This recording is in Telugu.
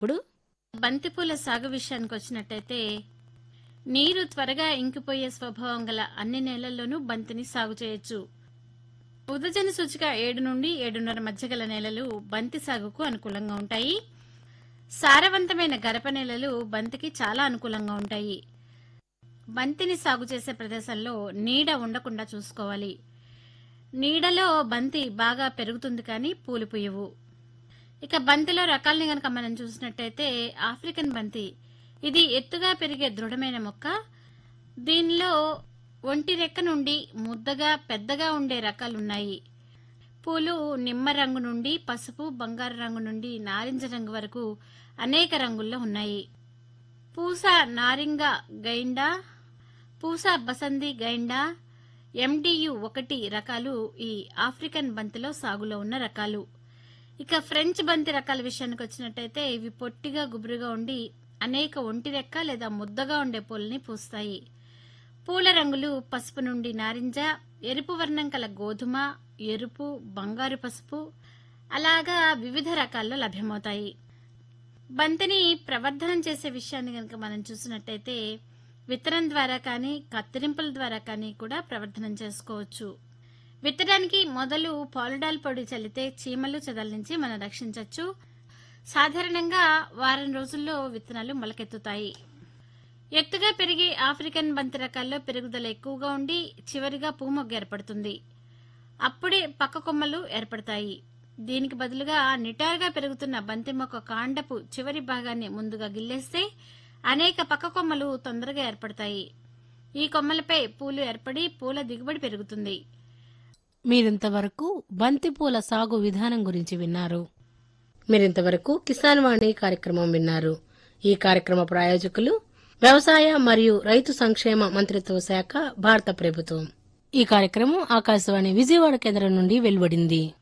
ఇప్పుడు బంతిపూల సాగు విషయానికి వచ్చినట్టయితే నీరు త్వరగా ఇంకిపోయే స్వభావం గల అన్ని నేలల్లోనూ బంతిని సాగు చేయొచ్చు ఉదజన సూచిక ఏడు నుండి ఏడున్నర మధ్య గల నేలలు బంతి సాగుకు అనుకూలంగా ఉంటాయి సారవంతమైన గరప నేలలు బంతికి చాలా అనుకూలంగా ఉంటాయి బంతిని సాగు చేసే ప్రదేశంలో నీడ ఉండకుండా చూసుకోవాలి నీడలో బంతి బాగా పెరుగుతుంది కానీ పూలు పూయవు ఇక బంతిలో రకాలని గనక మనం చూసినట్టయితే ఆఫ్రికన్ బంతి ఇది ఎత్తుగా పెరిగే దృఢమైన మొక్క దీనిలో ఒంటి రెక్క నుండి ముద్దగా పెద్దగా ఉండే రకాలున్నాయి పూలు నిమ్మ రంగు నుండి పసుపు బంగారు రంగు నుండి నారింజ రంగు వరకు అనేక రంగుల్లో ఉన్నాయి పూస నారింగ గైండా పూస బసంది గైండా ఎండియు ఒకటి రకాలు ఈ ఆఫ్రికన్ బంతిలో సాగులో ఉన్న రకాలు ఇక ఫ్రెంచ్ బంతి రకాల విషయానికి వచ్చినట్టయితే ఇవి పొట్టిగా గుబురుగా ఉండి అనేక ఒంటి రెక్క లేదా ముద్దగా ఉండే పూలని పూస్తాయి పూల రంగులు పసుపు నుండి నారింజ ఎరుపు వర్ణం కల గోధుమ ఎరుపు బంగారు పసుపు అలాగా వివిధ రకాల్లో లభ్యమవుతాయి బంతిని ప్రవర్ధనం చేసే విషయాన్ని కనుక మనం చూసినట్టయితే విత్తనం ద్వారా కానీ కత్తిరింపుల ద్వారా కానీ కూడా ప్రవర్ధనం చేసుకోవచ్చు విత్తడానికి మొదలు పాలిడాల్ పొడి చల్లితే చీమలు చెదల నుంచి మనం రక్షించవచ్చు సాధారణంగా వారం రోజుల్లో విత్తనాలు మొలకెత్తుతాయి ఎత్తుగా పెరిగి ఆఫ్రికన్ బంతి రకాల్లో పెరుగుదల ఎక్కువగా ఉండి చివరిగా పూమొగ్గ ఏర్పడుతుంది అప్పుడే పక్క కొమ్మలు ఏర్పడతాయి దీనికి బదులుగా నిటారుగా పెరుగుతున్న బంతి మొక్క కాండపు చివరి భాగాన్ని ముందుగా గిల్లేస్తే అనేక పక్క కొమ్మలు తొందరగా ఏర్పడతాయి ఈ కొమ్మలపై పూలు ఏర్పడి పూల దిగుబడి పెరుగుతుంది మీరింతవరకు బంతిపూల సాగు విధానం గురించి విన్నారు మీరింతవరకు కిసాన్ వాణి కార్యక్రమం విన్నారు ఈ కార్యక్రమ ప్రాయోజకులు వ్యవసాయ మరియు రైతు సంక్షేమ మంత్రిత్వ శాఖ భారత ప్రభుత్వం ఈ కార్యక్రమం ఆకాశవాణి విజయవాడ కేంద్రం నుండి వెలువడింది